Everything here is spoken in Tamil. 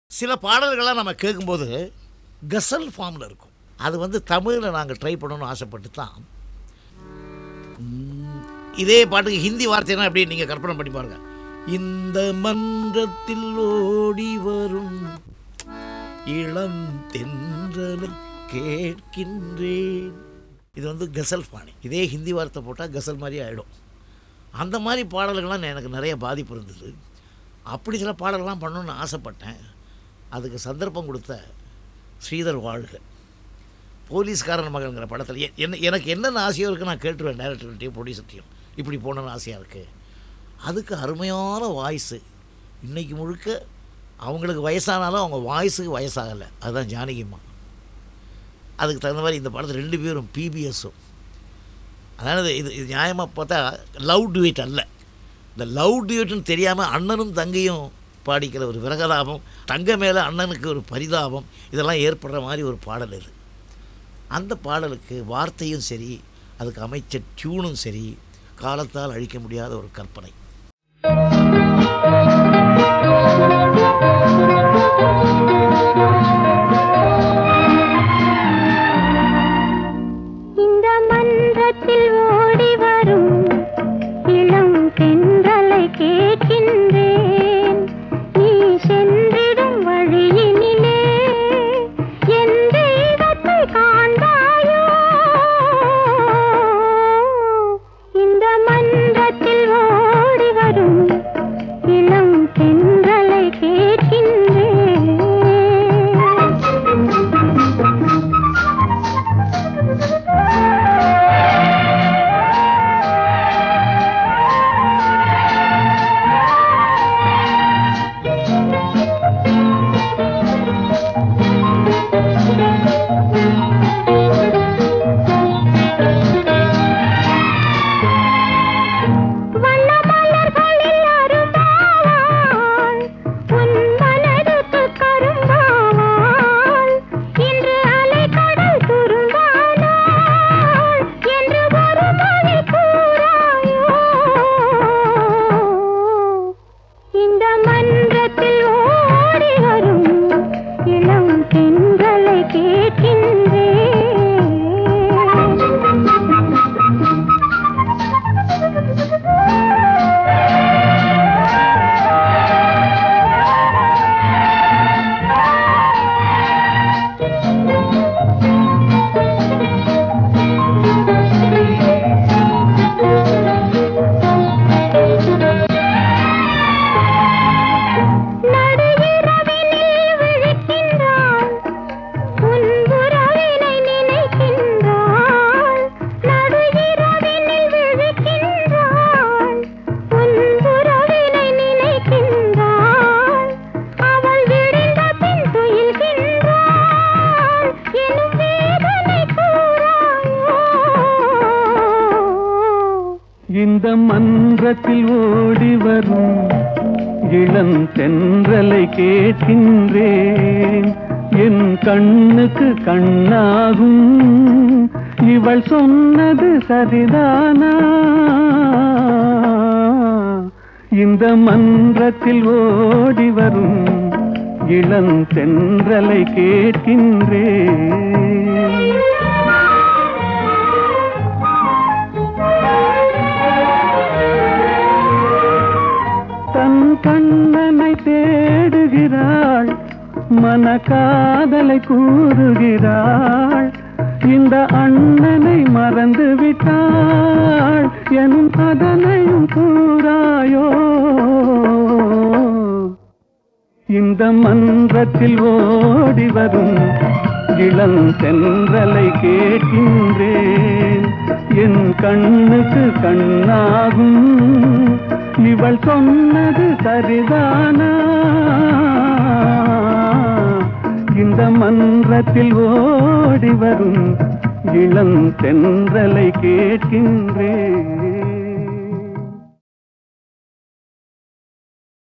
சில பாடல்கள்லாம் நம்ம கேட்கும்போது கசல் ஃபார்மில் இருக்கும் அது வந்து தமிழில் நாங்கள் ட்ரை பண்ணணும்னு ஆசைப்பட்டு தான் உம், இதே பாட்டுக்கு ஹிந்தி வார்த்தைனா எப்படி நீங்கள் கற்பனை பண்ணி பாருங்க இந்த மன்றத்தில் ஓடி வரும் இளம் தென்றலை கேட்கின்றேன் இது வந்து கசல் பாணி இதே ஹிந்தி வார்த்தை போட்டால் கசல் மாதிரி ஆகிடும் அந்த மாதிரி பாடல்கள்லாம் எனக்கு நிறைய பாதிப்பு இருந்தது அப்படி சில பாடல்கள்லாம் பண்ணணும்னு ஆசைப்பட்டேன் அதுக்கு சந்தர்ப்பம் கொடுத்த ஸ்ரீதர் வாழ்க போலீஸ்காரன் மகன்கிற படத்தில் எ- என்ன எனக்கு என்னென்ன ஆசையோ இருக்குது நான் கேட்டுருவேன் டேரக்டர்கிட்டையும் ப்ரொடியூசர்ட்டையும் இப்படி போகணுன்னு ஆசையாக இருக்குது அதுக்கு அருமையான வாய்ஸு இன்னைக்கு முழுக்க அவங்களுக்கு வயசானாலும் அவங்க வாய்ஸுக்கு வயசாகலை அதுதான் ஜானகிம்மா அதுக்கு தகுந்த மாதிரி இந்த படத்தில் ரெண்டு பேரும் பிபிஎஸும் அதாவது இது இது நியாயமாக பார்த்தா லவ் டுவேட் அல்ல இந்த லவ் டுவேட்னு தெரியாமல் அண்ணனும் தங்கையும் பாடிக்கிற ஒரு விரகதாபம் தங்க மேலே அண்ணனுக்கு ஒரு பரிதாபம் இதெல்லாம் ஏற்படுற மாதிரி ஒரு பாடல் இது அந்த பாடலுக்கு வார்த்தையும் சரி அதுக்கு அமைச்ச டியூனும் சரி காலத்தால் அழிக்க முடியாத ஒரு கற்பனை இந்த மன்றத்தில் ஓடி வரும் இளம் தென்றலை கேட்கின்றேன் நீ சென்றிடும் வழியினிலே என் தெய்வத்தை காண்பாயோ இந்த மன்றத்தில் ஓடி வரும் இளம் தென்றலை கேட்கின்றேன் வண்ணமலர்களில் அரும்பாவாள், உன் மனதுக்கு கரும்பாவாள். இன்று அலைக்கடல் துரும்பானாள் என்று ஒரு மொழி கூறாயோ. இந்த மன்றத்தில் ஓடி வரும் இளம் தென்றலை கேட்கின்றேன் நடுஇரவினில் விழிக்கின்றாள், உன் உறவினை நினைக்கின்றாள். நடுஇரவினில் விழிக்கின்றாள், உன் உறவினை நினைக்கின்றாள். அவள் விடிந்த பின் துயில்கின்றாள் எனும் வேதனை கூறாயோ இந்த மன்றத்தில் ஓடி வரும் இளம் தென்றலை கேட்கின்றேன் என் கண்ணுக்கு கண்ணாகும் இவள் சொன்னது சரிதானா இந்த மன்றத்தில் ஓடி வரும் இளம் தென்றலை கேட்கின்றேன் தன் கண்ணனை தேடுகிறாள் மனக்காதலை கூறுகிறாள் இந்த அண்ணனை மறந்து விட்டாள் எனும் அதனையும் கூறாயோ இந்த மன்றத்தில் ஓடி வரும் இளம் தென்றலை கேட்கின்றேன் என் கண்ணுக்கு கண்ணாகும் இவள் சொன்னது சரிதானா இந்த மன்றத்தில் ஓடி வரும் இளம் தென்றலை கேட்கின்றேன்